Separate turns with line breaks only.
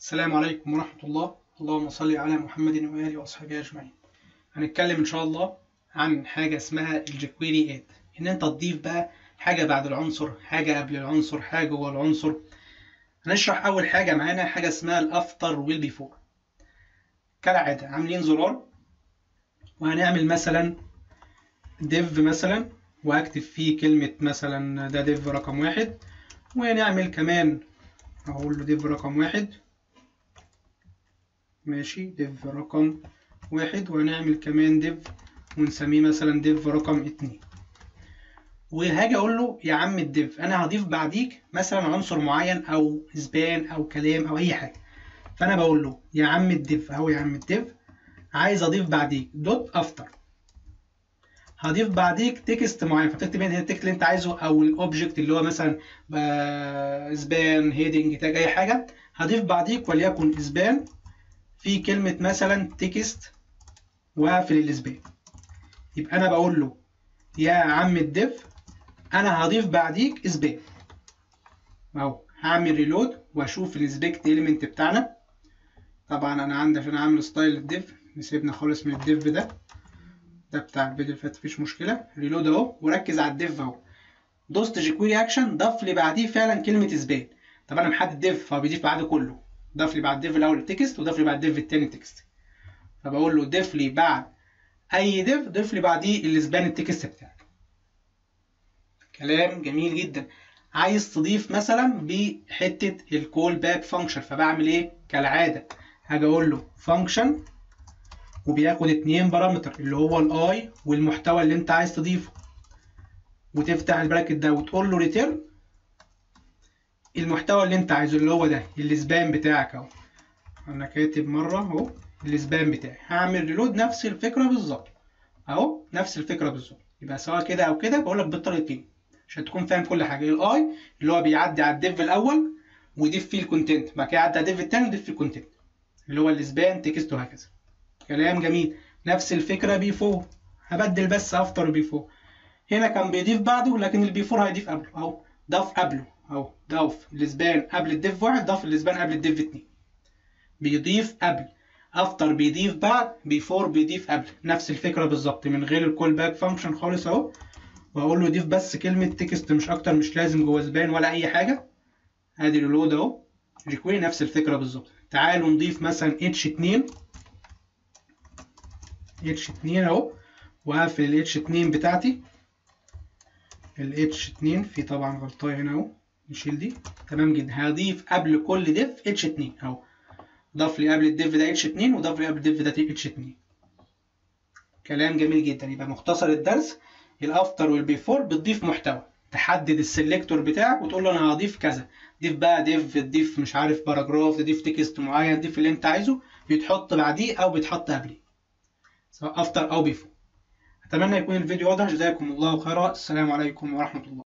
السلام عليكم ورحمة الله اللهم صل على محمد وآله وأصحابه أجمعين هنتكلم إن شاء الله عن حاجة اسمها الجكويري اد إن أنت تضيف بقى حاجة بعد العنصر حاجة قبل العنصر حاجة جوه العنصر هنشرح أول حاجة معانا حاجة اسمها الأفتر والبيفور كالعادة عاملين زرار وهنعمل مثلا ديف مثلا وهكتب فيه كلمة مثلا ده ديف رقم واحد ونعمل كمان أقول له ديف رقم واحد ماشي ديف رقم واحد وهنعمل كمان ديف ونسميه مثلا ديف رقم اتنين وهاجي اقول له يا عم الديف انا هضيف بعديك مثلا عنصر معين او اسبان او كلام او اي حاجه فانا بقول له يا عم الديف اهو يا عم الديف عايز اضيف بعديك دوت افتر هضيف بعديك تكست معين فتكتب هنا التكست اللي انت عايزه او الاوبجكت اللي هو مثلا اسبان هيدنج تاج اي حاجه هضيف بعديك وليكن اسبان في كلمة مثلا تكست وهقفل الاسبان يبقى أنا بقول له يا عم الديف أنا هضيف بعديك اسبان أهو هعمل ريلود وأشوف الانسبكت إيليمنت بتاعنا طبعا أنا عندي عشان أعمل ستايل الديف نسيبنا خالص من الديف ده ده بتاع الفيديو اللي فات مفيش مشكلة ريلود أهو وركز على الديف أهو دوست جيكويري أكشن ضاف لي بعديه فعلا كلمة اسبان طب أنا محدد ديف فهو بيضيف بعده كله ضاف لي بعد ديف الاول تكست وضاف لي بعد ديف التاني تكست فبقول له ضيف لي بعد اي ديف ضيف لي بعديه الاسبان التكست بتاعك كلام جميل جدا عايز تضيف مثلا بحته الكول باك فانكشن فبعمل ايه كالعاده هاجي اقول له فانكشن وبياخد اتنين بارامتر اللي هو الاي والمحتوى اللي انت عايز تضيفه وتفتح البراكت ده وتقول له ريتيرن المحتوى اللي انت عايزه اللي هو ده الاسبان بتاعك اهو انا كاتب مره اهو الاسبان بتاعي هعمل ريلود نفس الفكره بالظبط اهو نفس الفكره بالظبط يبقى سواء كده او كده بقول لك بالطريقتين عشان تكون فاهم كل حاجه الاي اللي هو بيعدي على الديف الاول ويضيف فيه الكونتنت بعد كده يعدي على الديف التاني ويضيف فيه الكونتنت اللي هو الاسبان تكست وهكذا كلام جميل نفس الفكره بي 4 هبدل بس افتر بي 4 هنا كان بيضيف بعده لكن البي 4 هيضيف قبله اهو ضاف قبله اهو ضاف الاسبان قبل الديف واحد ضاف الاسبان قبل الديف اتنين بيضيف قبل افتر بيضيف بعد بيفور بيضيف قبل نفس الفكره بالظبط من غير الكول باك فانكشن خالص اهو واقول له ضيف بس كلمه تكست مش اكتر مش لازم جوه اسبان ولا اي حاجه ادي الريلود اهو جيكويري نفس الفكره بالظبط تعالوا نضيف مثلا اتش 2 اتش 2 اهو وهقفل الاتش 2 بتاعتي ال H2 في طبعا غلطايه هنا اهو نشيل دي تمام جدا هضيف قبل كل ديف H2 اهو ضاف لي قبل الديف ده H2 وضاف لي قبل الديف ده H2 كلام جميل جدا يبقى مختصر الدرس الافتر والبيفور بتضيف محتوى تحدد السلكتور بتاعك وتقول له انا هضيف كذا ضيف بقى ديف تضيف مش عارف باراجراف تضيف تكست معين ضيف اللي انت عايزه بيتحط بعديه او بيتحط قبليه سواء افتر او بيفور اتمنى يكون الفيديو واضح جزاكم الله خيرا السلام عليكم ورحمه الله